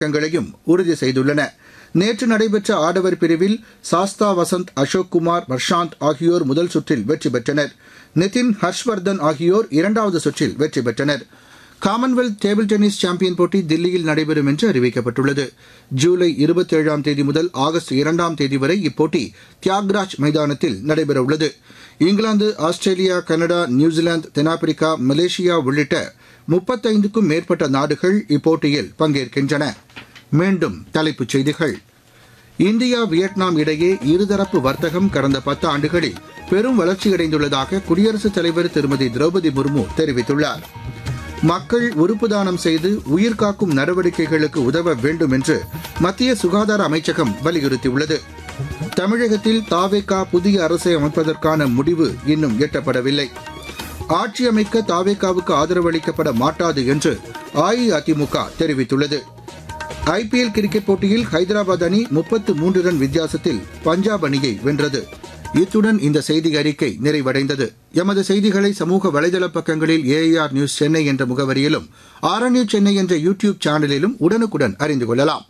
பதக்கங்களையும் உறுதி செய்துள்ளன நேற்று நடைபெற்ற ஆடவர் பிரிவில் சாஸ்தா வசந்த் அசோக் குமார் வர்ஷாந்த் ஆகியோர் முதல் சுற்றில் வெற்றி பெற்றனர் நிதின் ஹர்ஷ்வர்தன் ஆகியோர் இரண்டாவது சுற்றில் வெற்றி பெற்றனர் காமன்வெல்த் டேபிள் டென்னிஸ் சாம்பியன் போட்டி தில்லியில் நடைபெறும் என்று அறிவிக்கப்பட்டுள்ளது ஜூலை இருபத்தேழாம் தேதி முதல் ஆகஸ்ட் இரண்டாம் தேதி வரை இப்போட்டி தியாக்ராஜ் மைதானத்தில் நடைபெறவுள்ளது இங்கிலாந்து ஆஸ்திரேலியா கனடா நியூசிலாந்து தென்னாப்பிரிக்கா மலேசியா உள்ளிட்ட முப்பத்தைந்துக்கும் மேற்பட்ட நாடுகள் இப்போட்டியில் பங்கேற்கின்றன மீண்டும் தலைப்புச் செய்திகள் இந்தியா வியட்நாம் இடையே இருதரப்பு வர்த்தகம் கடந்த பத்து ஆண்டுகளில் பெரும் வளர்ச்சியடைந்துள்ளதாக குடியரசுத் தலைவர் திருமதி திரௌபதி முர்மு தெரிவித்துள்ளார் மக்கள் உறுப்பு தானம் செய்து உயிர்காக்கும் நடவடிக்கைகளுக்கு உதவ வேண்டும் என்று மத்திய சுகாதார அமைச்சகம் வலியுறுத்தியுள்ளது தமிழகத்தில் தாவேகா புதிய அரசை அமைப்பதற்கான முடிவு இன்னும் எட்டப்படவில்லை ஆட்சி அமைக்க தாவேகாவுக்கு ஆதரவு அளிக்கப்பட மாட்டாது என்று அஇஅதிமுக தெரிவித்துள்ளது ஐபிஎல் கிரிக்கெட் போட்டியில் ஹைதராபாத் அணி முப்பத்து மூன்று ரன் வித்தியாசத்தில் பஞ்சாப் அணியை வென்றது இத்துடன் இந்த செய்தி அறிக்கை நிறைவடைந்தது எமது செய்திகளை சமூக வலைதள பக்கங்களில் ஏஐஆர் நியூஸ் சென்னை என்ற முகவரியிலும் ஆர்என்யூ சென்னை என்ற யூ டியூப் சேனலிலும் உடனுக்குடன் அறிந்து கொள்ளலாம்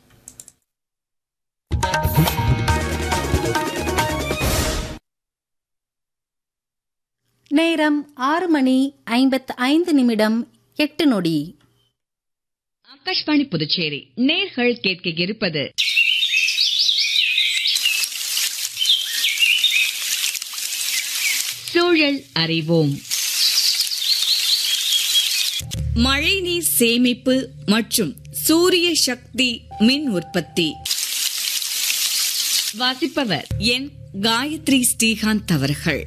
நேரம் ஆறு மணி ஐம்பத்து ஐந்து நிமிடம் எட்டு நொடி ஆகாஷ்வாணி புதுச்சேரி நேர்கள் கேட்க இருப்பது சூழல் அறிவோம் மழைநீர் சேமிப்பு மற்றும் சூரிய சக்தி மின் உற்பத்தி வாசிப்பவர் என் காயத்ரி ஸ்ரீகாந்த் அவர்கள்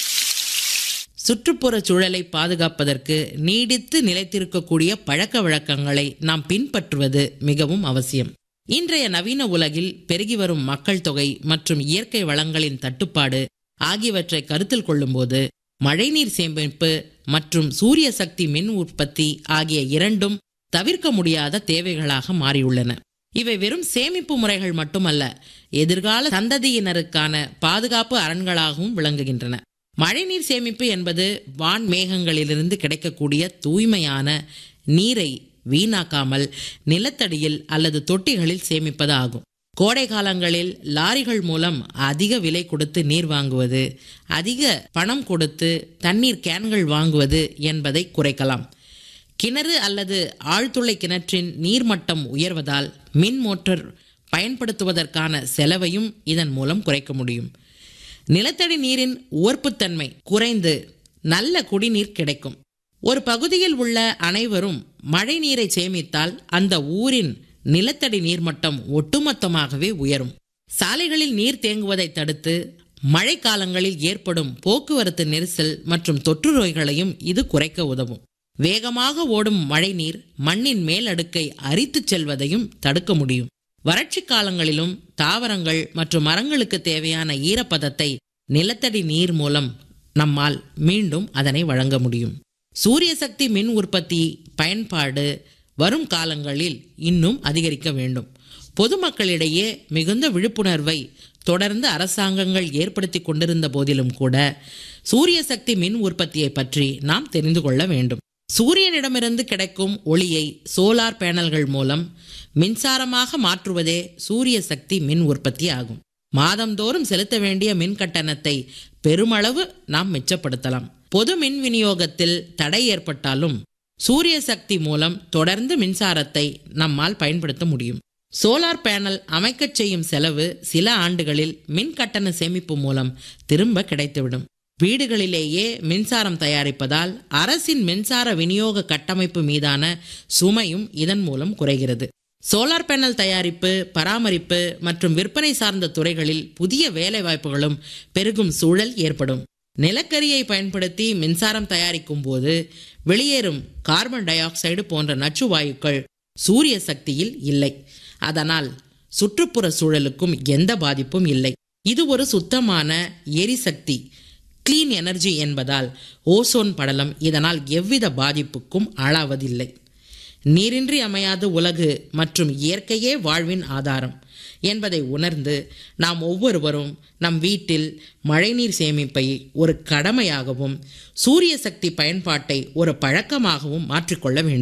சுற்றுப்புற சூழலை பாதுகாப்பதற்கு நீடித்து நிலைத்திருக்கக்கூடிய பழக்க வழக்கங்களை நாம் பின்பற்றுவது மிகவும் அவசியம் இன்றைய நவீன உலகில் பெருகி வரும் மக்கள் தொகை மற்றும் இயற்கை வளங்களின் தட்டுப்பாடு ஆகியவற்றை கருத்தில் கொள்ளும்போது மழைநீர் சேமிப்பு மற்றும் சூரிய சக்தி மின் உற்பத்தி ஆகிய இரண்டும் தவிர்க்க முடியாத தேவைகளாக மாறியுள்ளன இவை வெறும் சேமிப்பு முறைகள் மட்டுமல்ல எதிர்கால சந்ததியினருக்கான பாதுகாப்பு அரண்களாகவும் விளங்குகின்றன மழைநீர் சேமிப்பு என்பது வான் மேகங்களிலிருந்து கிடைக்கக்கூடிய தூய்மையான நீரை வீணாக்காமல் நிலத்தடியில் அல்லது தொட்டிகளில் சேமிப்பது ஆகும் கோடை காலங்களில் லாரிகள் மூலம் அதிக விலை கொடுத்து நீர் வாங்குவது அதிக பணம் கொடுத்து தண்ணீர் கேன்கள் வாங்குவது என்பதை குறைக்கலாம் கிணறு அல்லது ஆழ்துளை கிணற்றின் நீர்மட்டம் உயர்வதால் மின் மோட்டார் பயன்படுத்துவதற்கான செலவையும் இதன் மூலம் குறைக்க முடியும் நிலத்தடி நீரின் உவர்ப்புத்தன்மை குறைந்து நல்ல குடிநீர் கிடைக்கும் ஒரு பகுதியில் உள்ள அனைவரும் மழை நீரை சேமித்தால் அந்த ஊரின் நிலத்தடி நீர்மட்டம் ஒட்டுமொத்தமாகவே உயரும் சாலைகளில் நீர் தேங்குவதை தடுத்து மழை காலங்களில் ஏற்படும் போக்குவரத்து நெரிசல் மற்றும் தொற்று நோய்களையும் இது குறைக்க உதவும் வேகமாக ஓடும் மழைநீர் மண்ணின் மேல் அடுக்கை அரித்துச் செல்வதையும் தடுக்க முடியும் வறட்சி காலங்களிலும் தாவரங்கள் மற்றும் மரங்களுக்கு தேவையான ஈரப்பதத்தை நிலத்தடி நீர் மூலம் நம்மால் மீண்டும் அதனை வழங்க முடியும் சூரிய சக்தி மின் உற்பத்தி பயன்பாடு வரும் காலங்களில் இன்னும் அதிகரிக்க வேண்டும் பொதுமக்களிடையே மிகுந்த விழிப்புணர்வை தொடர்ந்து அரசாங்கங்கள் ஏற்படுத்தி கொண்டிருந்த போதிலும் கூட சூரிய சக்தி மின் உற்பத்தியை பற்றி நாம் தெரிந்து கொள்ள வேண்டும் சூரியனிடமிருந்து கிடைக்கும் ஒளியை சோலார் பேனல்கள் மூலம் மின்சாரமாக மாற்றுவதே சூரிய சக்தி மின் உற்பத்தி ஆகும் மாதந்தோறும் செலுத்த வேண்டிய மின் கட்டணத்தை பெருமளவு நாம் மிச்சப்படுத்தலாம் பொது மின் விநியோகத்தில் தடை ஏற்பட்டாலும் சூரிய சக்தி மூலம் தொடர்ந்து மின்சாரத்தை நம்மால் பயன்படுத்த முடியும் சோலார் பேனல் அமைக்கச் செய்யும் செலவு சில ஆண்டுகளில் மின் கட்டண சேமிப்பு மூலம் திரும்ப கிடைத்துவிடும் வீடுகளிலேயே மின்சாரம் தயாரிப்பதால் அரசின் மின்சார விநியோக கட்டமைப்பு மீதான சுமையும் இதன் மூலம் குறைகிறது சோலார் பேனல் தயாரிப்பு பராமரிப்பு மற்றும் விற்பனை சார்ந்த துறைகளில் புதிய வேலைவாய்ப்புகளும் பெருகும் சூழல் ஏற்படும் நிலக்கரியை பயன்படுத்தி மின்சாரம் தயாரிக்கும் போது வெளியேறும் கார்பன் டை ஆக்சைடு போன்ற நச்சு வாயுக்கள் சூரிய சக்தியில் இல்லை அதனால் சுற்றுப்புற சூழலுக்கும் எந்த பாதிப்பும் இல்லை இது ஒரு சுத்தமான எரிசக்தி கிளீன் எனர்ஜி என்பதால் ஓசோன் படலம் இதனால் எவ்வித பாதிப்புக்கும் ஆளாவதில்லை நீரின்றி அமையாத உலகு மற்றும் இயற்கையே வாழ்வின் ஆதாரம் என்பதை உணர்ந்து நாம் ஒவ்வொருவரும் நம் வீட்டில் மழைநீர் சேமிப்பை ஒரு கடமையாகவும் சூரிய சக்தி பயன்பாட்டை ஒரு பழக்கமாகவும் மாற்றிக்கொள்ள வேண்டும்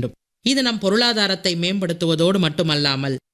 இது நம் பொருளாதாரத்தை மேம்படுத்துவதோடு மட்டுமல்லாமல்